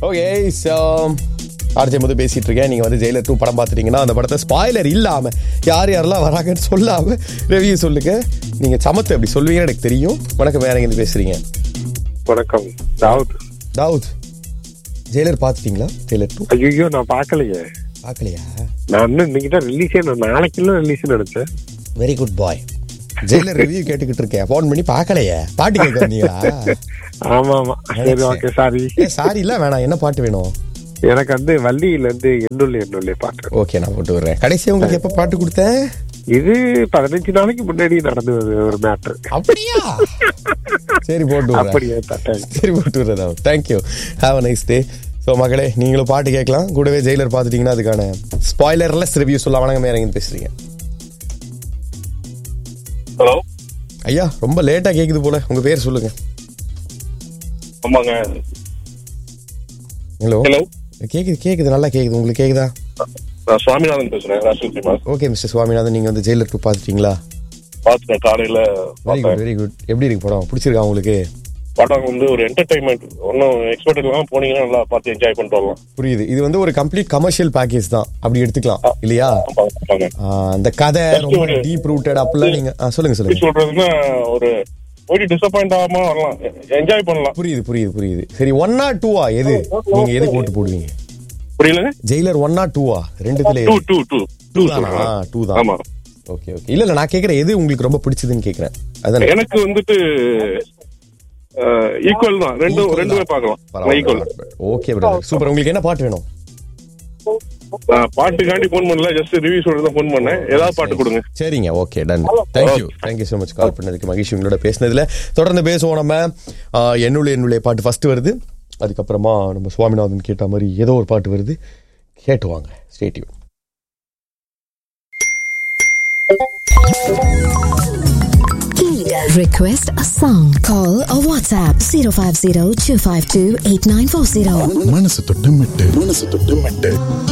Okay so RJ முது பேசிட்டு இருக்கேன் நீங்க வந்து ஜெயிலர் டூ படம் பார்த்துட்டீங்கன்னா அந்த படத்தை ஸ்பாய்லர் இல்லாம யார் யாரெல்லாம் வராங்கன்னு சொல்லாம ரிவ்யூ சொல்லுங்க நீங்க சமத்து அப்படி சொல்லுவீங்கன்னு எனக்கு தெரியும் வணக்கம் வேற எங்க பேசுறீங்க வணக்கம் தாவூத் தாவூத் ஜெயிலர் பார்த்துட்டீங்களா ஜெயிலர் டூ ஐயோ நான் பார்க்கலையே பார்க்கலையா நான் இன்னும் இன்னைக்கு தான் ரிலீஸே நான் நாளைக்குள்ள ரிலீஸ் நினைச்சேன் very good boy Jailer review கேட்டுக்கிட்டு இருக்கேன் ஃபோன் பண்ணி பார்க்கலையே பாட்டு கேட்க வந்தீங்களா ஆமா ஆமா சரி ஓகே சாரி ஏ சாரி இல்ல வேணாம் என்ன பாட்டு வேணும் எனக்கு வந்து வள்ளியில இருந்து எண்ணுள்ள எண்ணுள்ள பாட்டு ஓகே நான் போட்டு விடுறேன் கடைசி உங்களுக்கு எப்ப பாட்டு கொடுத்தேன் இது பதினஞ்சு நாளைக்கு முன்னாடி நடந்தது ஒரு மேட்டர் அப்படியா சரி போட்டு விடுறேன் அப்படியே தட்டேன் சரி போட்டு விடுறதா thank you have a nice day so மகளே நீங்களும் பாட்டு கேட்கலாம் கூடவே ஜெயிலர் பார்த்துட்டீங்கன்னா அதுக்கான ஸ்பாய்லர்லெஸ் ரிவ்யூ சொல்ல வணக்கம் யார் எங்க பேசுறீங்க ஹலோ ஐயா ரொம்ப லேட்டா கேக்குது போல உங்க பேர் சொல்லுங்க ஆமாங்க ஹலோ ஹலோ கேக்குது கேக்குது நல்லா கேக்குது உங்களுக்கு கேக்குதா நான் சுவாமிநாதன் பேசுறேன் Rashtriya cinemas okay mister Swaminathan நீங்க வந்து ஜெயிலர் டூ பார்த்துட்டீங்களா பார்த்துட்டேன் காலையில வெரி குட் பார்த்தேன் வெரி குட் எப்படி இருக்கு படம் பிடிச்சிருக்கா உங்களுக்கு படம் வந்து ஒரு என்டர்டைன்மெண்ட் ஒன்றும் எக்ஸ்பெக்ட் இல்லாம போனீங்கன்னா நல்லா பார்த்து என்ஜாய் பண்ணிட்டு வரலாம் புரியுது இது வந்து ஒரு கம்ப்ளீட் கமர்ஷியல் பேக்கேஜ் தான் அப்படி எடுத்துக்கலாம் இல்லையா ஆமாங்க, ஆமாங்க. ஆ, அந்த கதை ரொம்ப ஒரு- டீப் ரூட்டட் அப்படிலாம் நீங்க ஆ, சொல்லுங்க எப்படி சொல்லுங்க சொல்றதுன்னா ஒரு போயிட்டு டிசப்பாயிண்ட் ஆகாம வரலாம் என்ஜாய் பண்ணலாம் புரியுது புரியுது புரியுது சரி ஒன்னா டூவா எது நீங்க எது போட்டு போடுவீங்க புரியலங்க ஜெயிலர் ஒன்னா டூவா ரெண்டுத்துல டூ எது டூ டூ டூ தானா டூ தான் ஆமா ஓகே ஓகே இல்ல இல்ல நான் கேக்குறேன் எது உங்களுக்கு ரொம்ப பிடிச்சதுன்னு கேக்குறேன் அதானே எனக்கு வந்துட்டு ஈக்குவல் தான் ரெண்டும் Equal ரெண்டுமே தான். பார்க்கலாம் ஈக்குவல் ஓகே பிரதர் சூப்பர் உங்களுக்கு என்ன பாட்டு வேணும் நான் பாட்டுக்காண்டி ஃபோன் பண்ணல ஜஸ்ட் ரிவ்யூ சொல்றது ஃபோன் பண்ணேன் ஏதாவது பாட்டு கொடுங்க சரிங்க okay done thank you thank you so much call பண்ணதுக்கு மகிழ்ச்சி உங்களோட பேசினதுல தொடர்ந்து பேசுவோம் நம்ம ஆ, என்னுள்ள என்னுடைய பாட்டு ஃபர்ஸ்ட் வருது அதுக்கப்புறமா நம்ம சுவாமிநாதன் கேட்ட மாதிரி ஏதோ ஒரு பாட்டு வருது கேட்டு வாங்க ஸ்டேட்யூ Request a song. Call or WhatsApp 050 252 8940. மனசு தொட்டு மெட்டு மனசு தொட்டு மெட்டு